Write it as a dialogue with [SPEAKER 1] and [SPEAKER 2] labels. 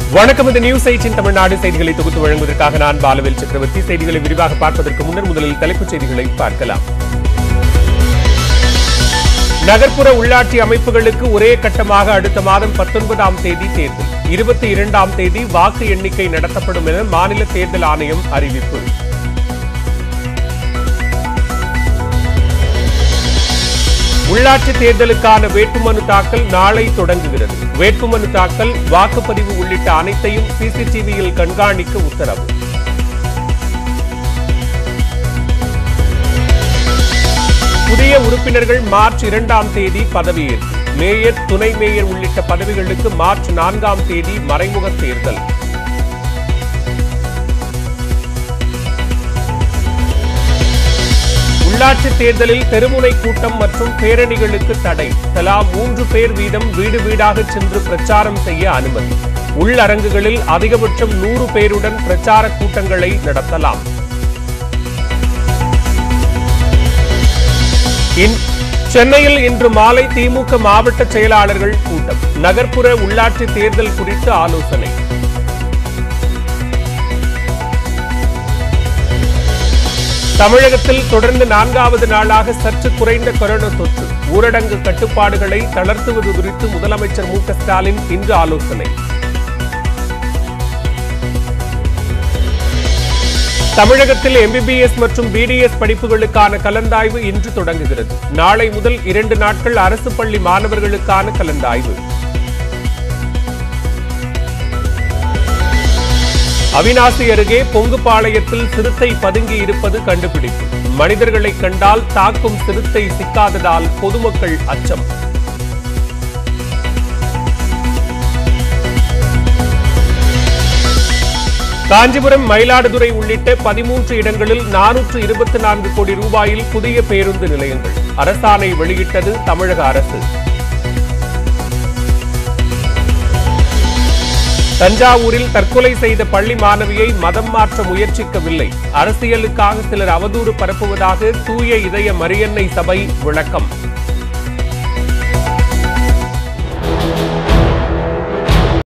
[SPEAKER 1] வணக்கம் இந்த news eighteen Tamil Nadu செய்திகளை தொகுத்து வழங்குவதற்காக நான் பாலவேல் சக்கரவர்த்தி செய்திகளை விரிவாக பார்ப்பதற்கு முன்னர் முதலில் தலைப்புச் செய்திகளை பார்க்கலாம் நகர்ப்புற உள்ளாட்சி அமைப்புகளுக்கு ஒரே கட்டமாக அடுத்த மாதம் பத்தொன்பதாம் தேதி தேர்தல் இருபத்தி இரண்டாம் தேதி வாக்கு எண்ணிக்கை நடத்தப்படும் என மாநில தேர்தல் ஆணையம் அறிவிப்பு உள்ளாட்சி தேர்தலுக்கான வேட்புமனு தாக்கல் நாளை தொடங்குகிறது வேட்புமனு தாக்கல் வாக்குப்பதிவு உள்ளிட்ட அனைத்தையும் சிசிடிவியில் கண்காணிக்க உத்தரவு புதிய உறுப்பினர்கள் மார்ச் இரண்டாம் தேதி பதவியேற்பு மேயர் துணை மேயர் உள்ளிட்ட பதவிகளுக்கு மார்ச் நான்காம் தேதி மறைமுக தேர்தல் உள்ளாட்சி தேர்தலில் தெருமுனை கூட்டம் மற்றும் பேரணிகளுக்கு தடை தலா மூன்று பேர் வீதம் வீடு வீடாக சென்று பிரச்சாரம் செய்ய அனுமதி உள்ளரங்குகளில் அதிகபட்சம் நூறு பேருடன் பிரச்சார கூட்டங்களை நடத்தலாம் இன்- சென்னையில் இன்று மாலை திமுக மாவட்ட செயலாளர்கள் கூட்டம் நகர்ப்புற உள்ளாட்சி தேர்தல் குறித்து ஆலோசனை தமிழகத்தில் தொடர்ந்து நான்காவது நாளாக சற்று குறைந்த கொரோனா தொற்று ஊரடங்கு கட்டுப்பாடுகளை தளர்த்துவது குறித்து முதலமைச்சர் மு க ஸ்டாலின் இன்று ஆலோசனை தமிழகத்தில் எம்பிபிஎஸ் மற்றும் பிடிஎஸ் படிப்புகளுக்கான கலந்தாய்வு இன்று தொடங்குகிறது நாளை முதல் இரண்டு நாட்கள் அரசு பள்ளி மாணவர்களுக்கான கலந்தாய்வு அவினாசி அருகே பொங்குபாளையத்தில் சிறுத்தை பதுங்கி இருப்பது கண்டுபிடிப்பு மனிதர்களை கண்டால் தாக்கும் சிறுத்தை சிக்காததால் பொதுமக்கள் அச்சம் காஞ்சிபுரம் மயிலாடுதுறை உள்ளிட்ட பதிமூன்று இடங்களில் நானூற்று இருபத்தி நான்கு கோடி ரூபாயில் புதிய பேருந்து நிலையங்கள் அரசாணை வெளியிட்டது தமிழக அரசு தஞ்சாவூரில் தற்கொலை செய்த பள்ளி மாணவியை மதம் மாற்ற முயற்சிக்கவில்லை அரசியலுக்காக சிலர் அவதூறு பரப்புவதாக தூய இதய மரியன்னை சபை விளக்கம்